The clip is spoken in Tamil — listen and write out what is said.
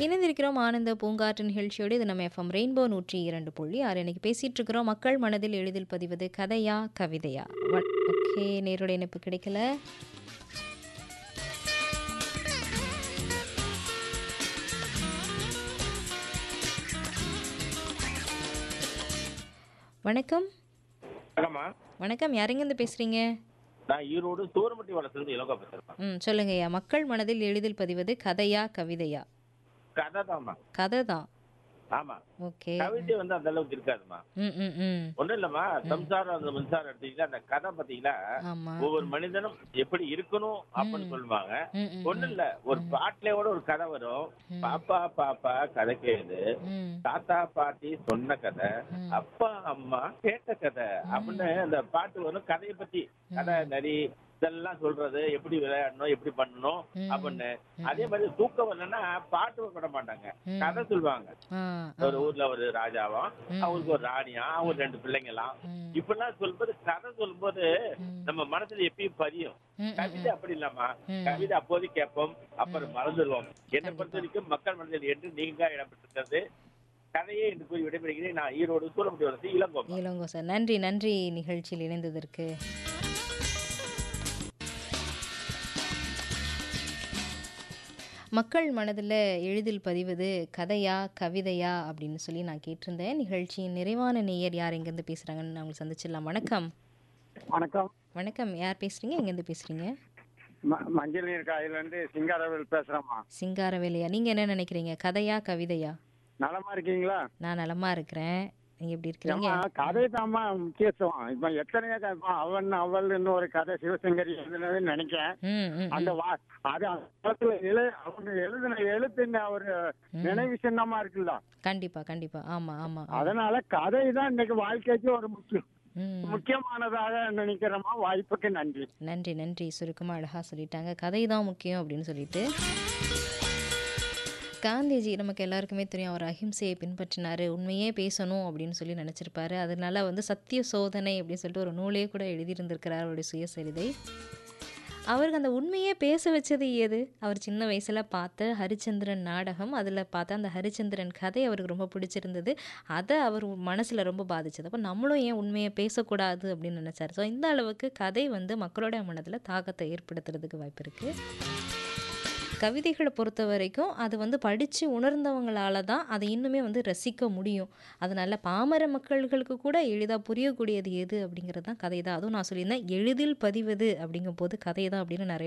இணைந்திருக்கிறோம் ஆனந்த பூங்காற்று நிகழ்ச்சியோடு இது நம்ம எஃப்எம் ரெயின்போ நூற்றி இரண்டு புள்ளி ஆறு இன்னைக்கு பேசிட்டு இருக்கிறோம் மக்கள் மனதில் எளிதில் பதிவது கதையா கவிதையா வ- ஓகே நேரோட இணைப்பு கிடைக்கல வணக்கம் வணக்கம்மா வணக்கம் யாரெங்கேருந்து பேசுறீங்க நான் ஈரோடு சூரமட்டி வளர்த்துலேருந்து இலங்கா பேசுறேன் ம் சொல்லுங்கய்யா மக்கள் மனதில் எளிதில் பதிவது கதையா கவிதையா கதை தான்மா கதை தான் ஆமா ஓகே கவிதை வந்து அந்த அளவுக்கு இருக்காதுமா ம் ம் ம் ஒண்ணும் இல்லம்மா சம்சாரம் அந்த மின்சாரம் எடுத்தீங்கன்னா அந்த கதை பாத்தீங்கன்னா ஆமா ஒவ்வொரு மனிதனும் எப்படி இருக்கணும் அப்படின்னு சொல்லுவாங்க ம் ம் ஒண்ணும் இல்ல ஒரு பாட்டுலயோட ஒரு கதை வரும் பாப்பா பாப்பா கதை கேளு ம் தாத்தா பாட்டி சொன்ன கதை அப்பா அம்மா கேட்ட கதை அப்படின்னு அந்த பாட்டு வரும் கதையை பத்தி கதை நரி இதெல்லாம் சொல்றது எப்படி விளையாடணும் எப்படி பண்ணணும் அப்படின்னு அதே மாதிரி தூக்கம் வரலன்னா பாட்டு பண்ண மாட்டாங்க கதை சொல்லுவாங்க ஆ ஒரு ஊர்ல ஒரு ராஜாவும் அவருக்கு ஒரு ராணியா அவங்க ரெண்டு பிள்ளைங்களாம் ம். இப்படிலாம் சொல்லும்போது கதை சொல்லும்போது நம்ம மனசுல எப்பயும் பதியும் ம், கவிதை அப்படி இல்லாமா கவிதை அப்போது கேட்போம் அப்புறம் மறந்துடுவோம் என்னை பொறுத்த வரைக்கும் மக்கள் மனதில் என்று நீங்க இடம்பெற்றிருக்கிறது கதையே என்று கூறி விடைபெறுகிறேன் நான் ஈரோடு சூரமுடி வளர்ச்சி இளங்கோம் இளங்கோ சார் நன்றி நன்றி நிகழ்ச்சியில் இணைந்ததற்கு மக்கள் மனதில் எளிதில் பதிவது கதையா கவிதையா அப்படின்னு சொல்லி நான் கேட்டிருந்தேன் நிகழ்ச்சியின் நிறைவான நேயர் யார் எங்கேருந்து பேசுகிறாங்கன்னு நான் உங்களை சந்திச்சிடலாம் வணக்கம் வணக்கம் வணக்கம் யார் பேசுகிறீங்க எங்கேருந்து பேசுகிறீங்க ம- மஞ்சள் நீர் காயிலிருந்து சிங்காரவேல் பேசுறேம்மா சிங்காரவேலையா நீங்கள் என்ன நினைக்கிறீங்க கதையா கவிதையா நலமா இருக்கீங்களா நான் நலமா இருக்கிறேன் நீங்கள் எப்படி இருக்கிறீங்க ஏம்மா, கதை தாம்மா முக்கியத்துவம் இப்ப எத்தனையோ க- இப்ப அவன் அவள்னு ஒரு கதை சிவசங்கரி எழுதுனதுன்னு நினைக்கிறேன் ம் ம் அந்த வா அது அந்த காலத்துல எழு அவங்க எழுதின எழுத்துன்னு ஒரு நினைவு சின்னமா இருக்குல்ல கண்டிப்பாக கண்டிப்பாக ஆமாம் ஆமாம் அதனால கதை தான் இன்னைக்கு வாழ்க்கைக்கு ஒரு முக்கியம் ம் முக்கியமானதாக நினைக்கிறோமா வாய்ப்புக்கு நன்றி நன்றி நன்றி சுருக்கமாக அழகாக சொல்லிட்டாங்க கதை தான் முக்கியம் அப்படின்னு சொல்லிட்டு காந்திஜி நமக்கு எல்லாருக்குமே தெரியும் அவர் அஹிம்சையை பின்பற்றினார் உண்மையே பேசணும் அப்படின்னு சொல்லி நினச்சிருப்பாரு அதனால வந்து சத்திய சோதனை அப்படின்னு சொல்லிட்டு ஒரு நூலே கூட எழுதியிருந்திருக்கிறார் அவருடைய சுயசரிதை அவருக்கு அந்த உண்மையே பேச வச்சது ஏது அவர் சின்ன வயசில் பார்த்த ஹரிச்சந்திரன் நாடகம் அதில் பார்த்த அந்த ஹரிச்சந்திரன் கதை அவருக்கு ரொம்ப பிடிச்சிருந்தது அதை அவர் மனசில் ரொம்ப பாதிச்சது அப்போ நம்மளும் ஏன் உண்மையை பேசக்கூடாது அப்படின்னு நினச்சார் ஸோ இந்த அளவுக்கு கதை வந்து மக்களோட மனதில் தாக்கத்தை ஏற்படுத்துறதுக்கு வாய்ப்பு இருக்குது கவிதைகளை பொறுத்த வரைக்கும் அது வந்து படித்து உணர்ந்தவங்களால தான் அதை இன்னுமே வந்து ரசிக்க முடியும் அதனால பாமர மக்கள்களுக்கு கூட எளிதாக புரியக்கூடியது எது அப்படிங்கிறது தான் கதை தான் அதுவும் நான் சொல்லியிருந்தேன் எளிதில் பதிவது அப்படிங்கும்போது கதை தான் அப்படின்னு நிறைய